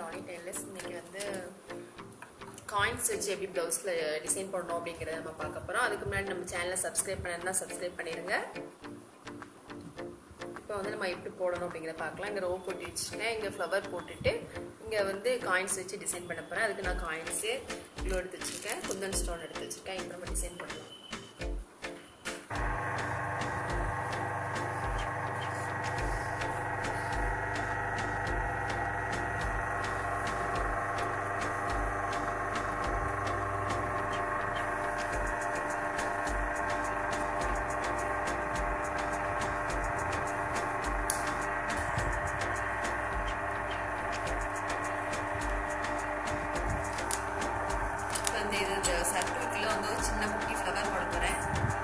Shani tailors இன்னைக்கு வந்து coins வச்சு எப்படி ப்ளவுஸில் டிசைன் பண்ணணும் அப்படிங்கிறத நம்ம பார்க்க போகிறோம் அதுக்கு முன்னாடி நம்ம சேனலை சப்ஸ்கிரைப் பண்ணிருந்தா சப்ஸ்கிரைப் பண்ணிடுங்க இப்போ வந்து நம்ம எப்படி போடணும் அப்படிங்கிறத பார்க்கலாம் இங்கே ரோ போட்டு வச்சுருக்கேன் இங்கே ஃப்ளவர் போட்டுட்டு இங்கே வந்து காயின்ஸ் வச்சு டிசைன் பண்ண போகிறேன் அதுக்கு நான் காயின்ஸு இவ்வளோ எடுத்து வச்சுருக்கேன் குந்தன் ஸ்டோன் எடுத்து வச்சுருக்கேன் இப்போ நம்ம டிசைன் பண்ணலாம் வந்து இது இந்த சர்க்கிள்குள்ள வந்து ஒரு சின்ன குட்டி ஃப்ளவர் போட போகிறேன்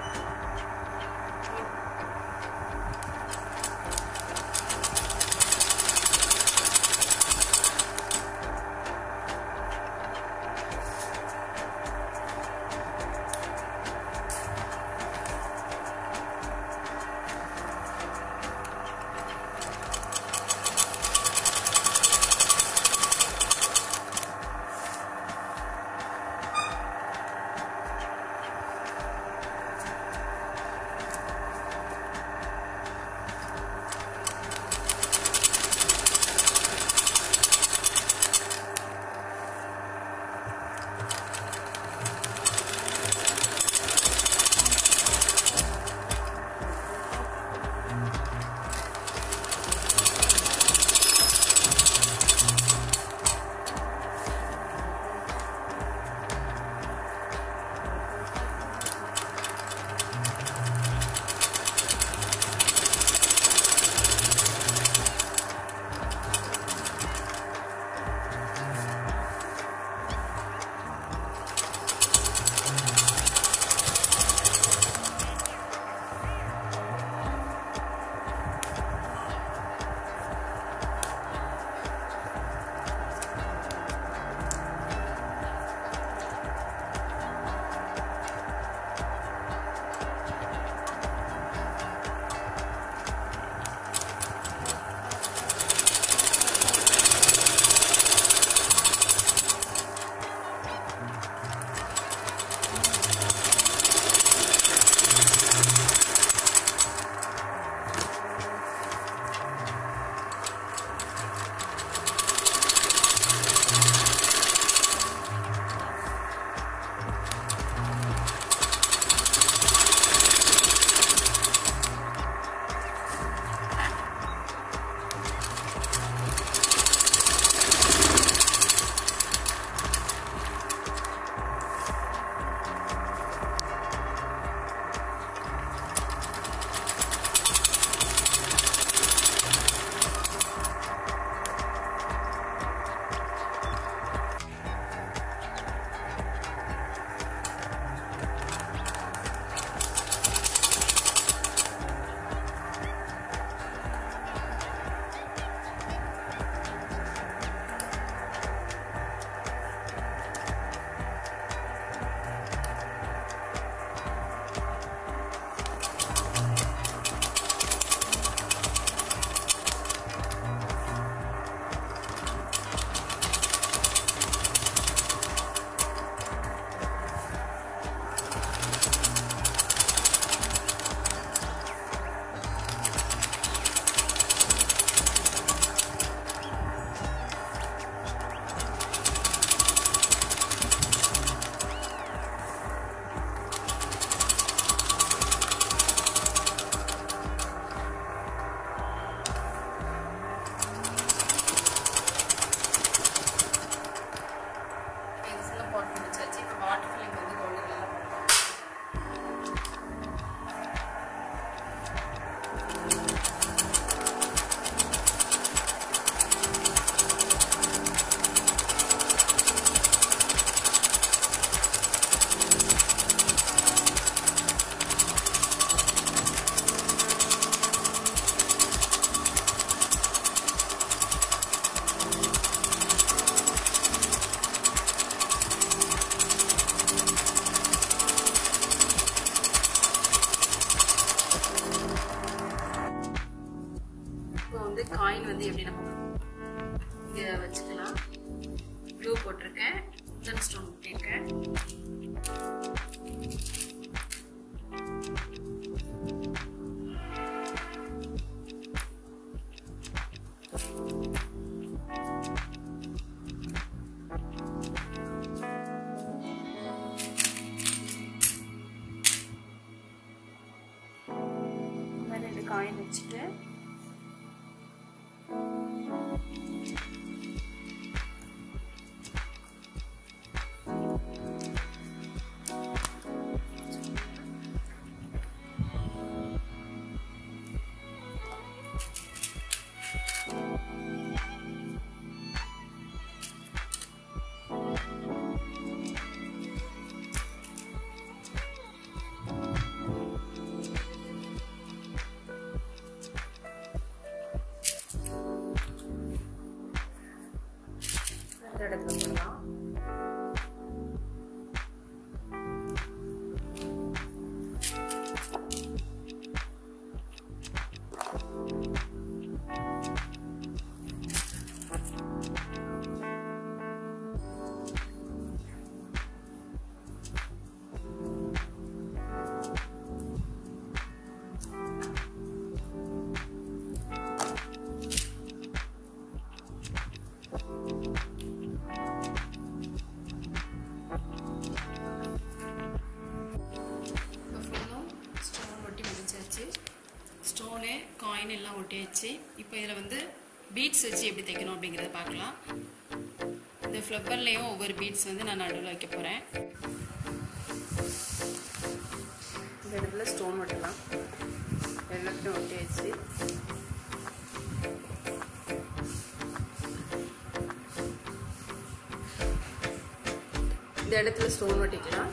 இது ஃபுல்லாக போட்டு முடிச்சாச்சு இப்போ வாட்டர் ஃபில்லிங் வந்து கோல்டு கலரில் பண்ணலாம் இப்போ வந்து காயின் வந்து எப்படி நம்ம இங்கே வச்சுக்கலாம் குந்தன் ஸ்டோன் ஒட்டியிருக்கேன் ரெண்டு காயின் வச்சுட்டு இந்த இடத்துல போடலாம் இப்போ ஃபுல்லும் ஸ்டோன் ஒட்டி முடிச்சாச்சு ஸ்டோனு காயின் எல்லாம் ஒட்டியாச்சு இப்போ இதில் வந்து பீட்ஸ் வச்சு எப்படி தைக்கணும் அப்படிங்கிறத பார்க்கலாம் இந்த ஃப்ளவர்லேயும் ஒவ்வொரு பீட்ஸ் வந்து நான் நடுவில் வைக்க போகிறேன் இந்த இடத்துல ஸ்டோன் ஒட்டலாம் எல்லாத்தையும் ஒட்டியாச்சு இந்த இடத்துல ஸ்டோன் ஒட்டிக்கலாம்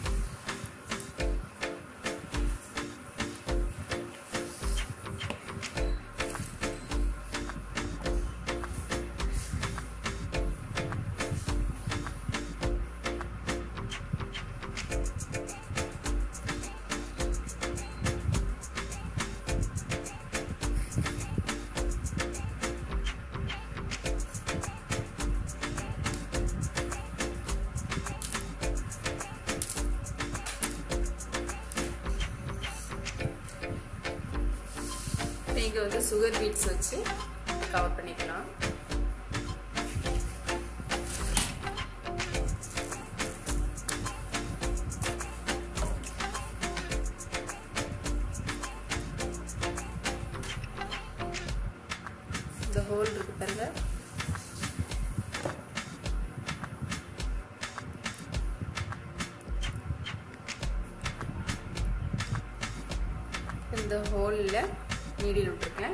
நீங்கள் வந்து சுகர் பீட்ஸ் வச்சு கவர் பண்ணிக்கலாம் இந்த ஹோல் இருக்கு பாருங்க இந்த ஹோலில் நீடில் விட்டுருக்கேன்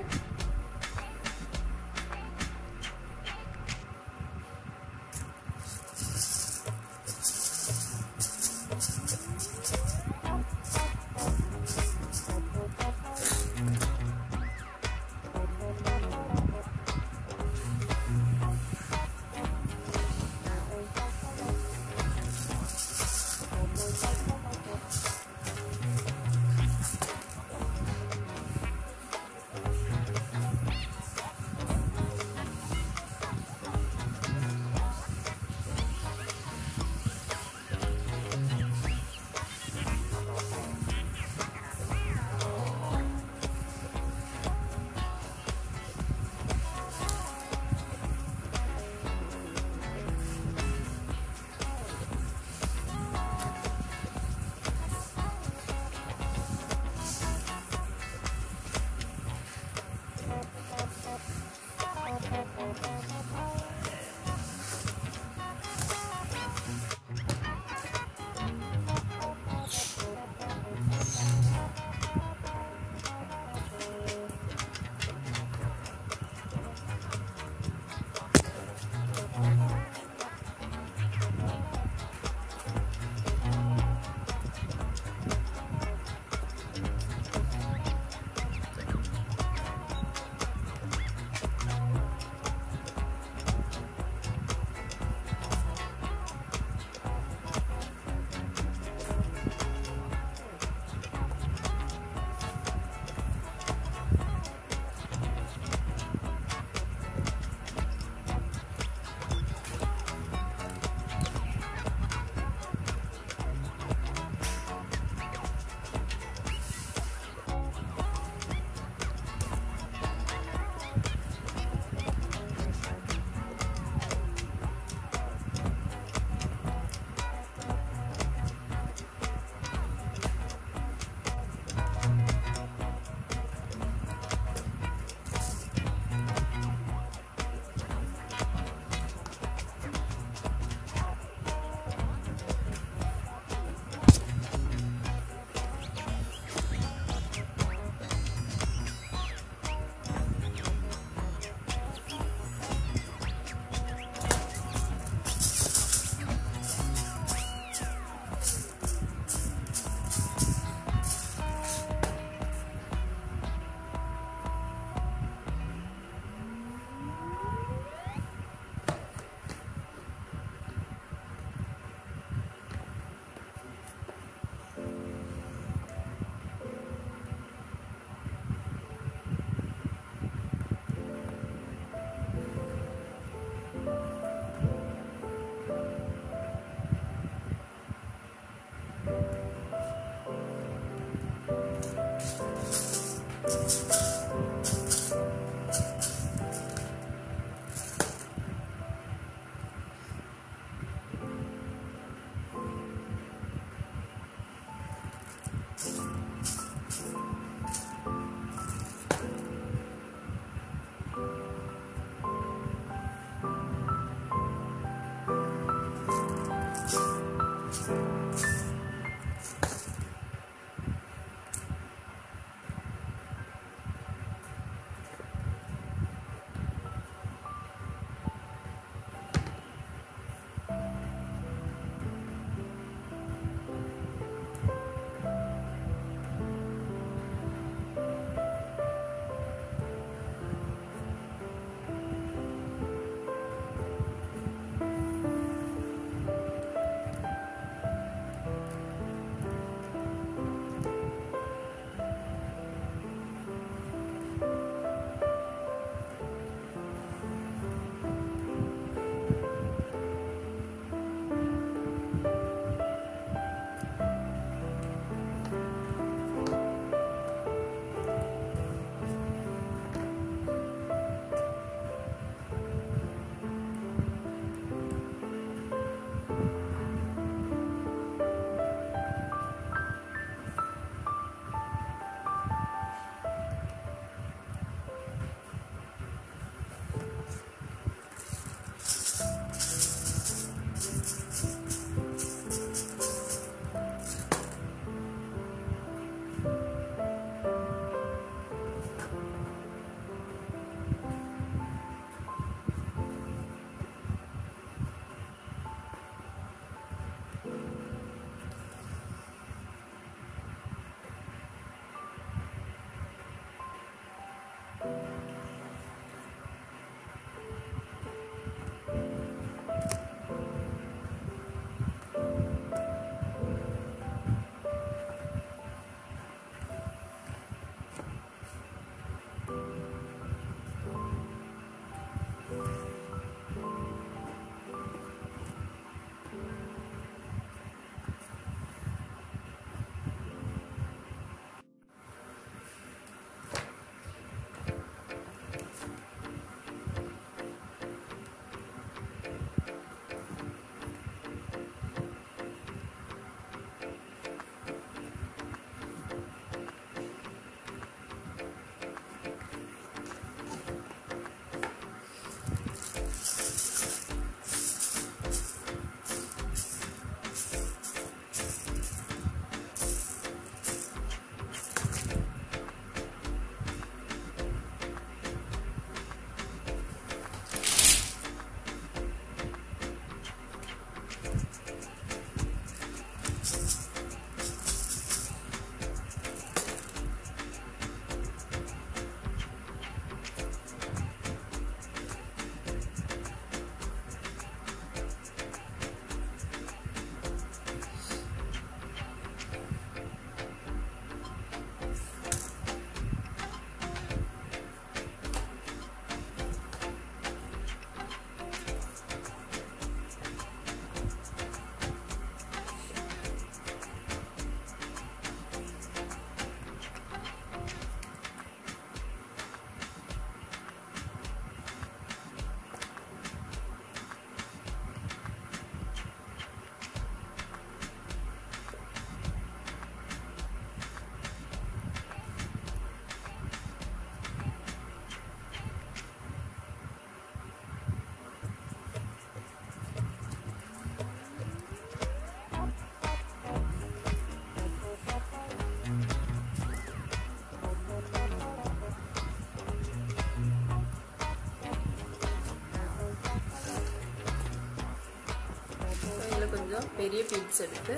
கொஞ்சம் பெரிய பீட்ஸ் எடுத்து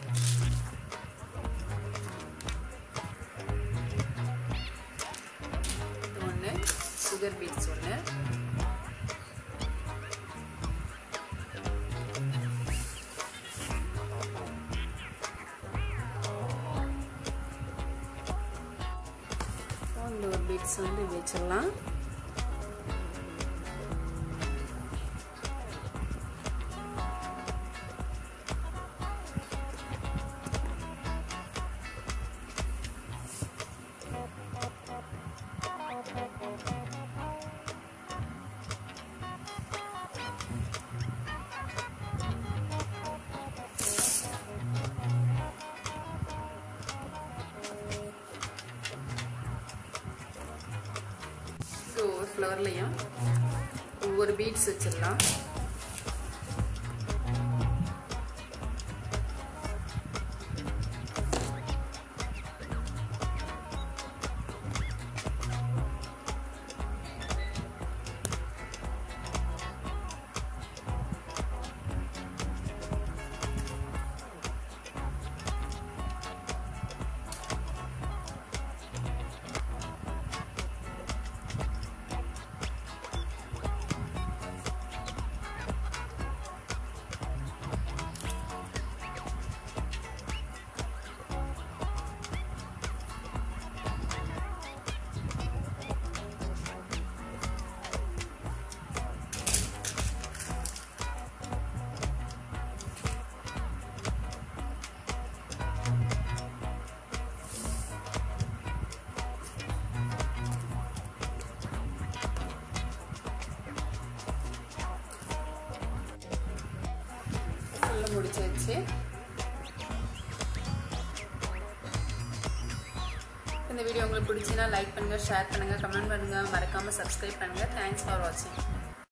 ஒன்று சுகர் பீட்ஸ் ஒன்று இந்த ஒரு பீட்ஸ் வந்து வச்சிடலாம் ஒவ்வொரு ஃப்ளவர்லையும் ஒவ்வொரு பீட்ஸ் வச்சிடலாம் ஃபுல்லாக முடிச்சாச்சு இந்த வீடியோ உங்களுக்கு பிடிச்சினா லைக் பண்ணுங்கள் ஷேர் பண்ணுங்கள் கமெண்ட் பண்ணுங்கள் மறக்காமல் சப்ஸ்கிரைப் பண்ணுங்கள் தேங்க்ஸ் ஃபார் வாட்சிங்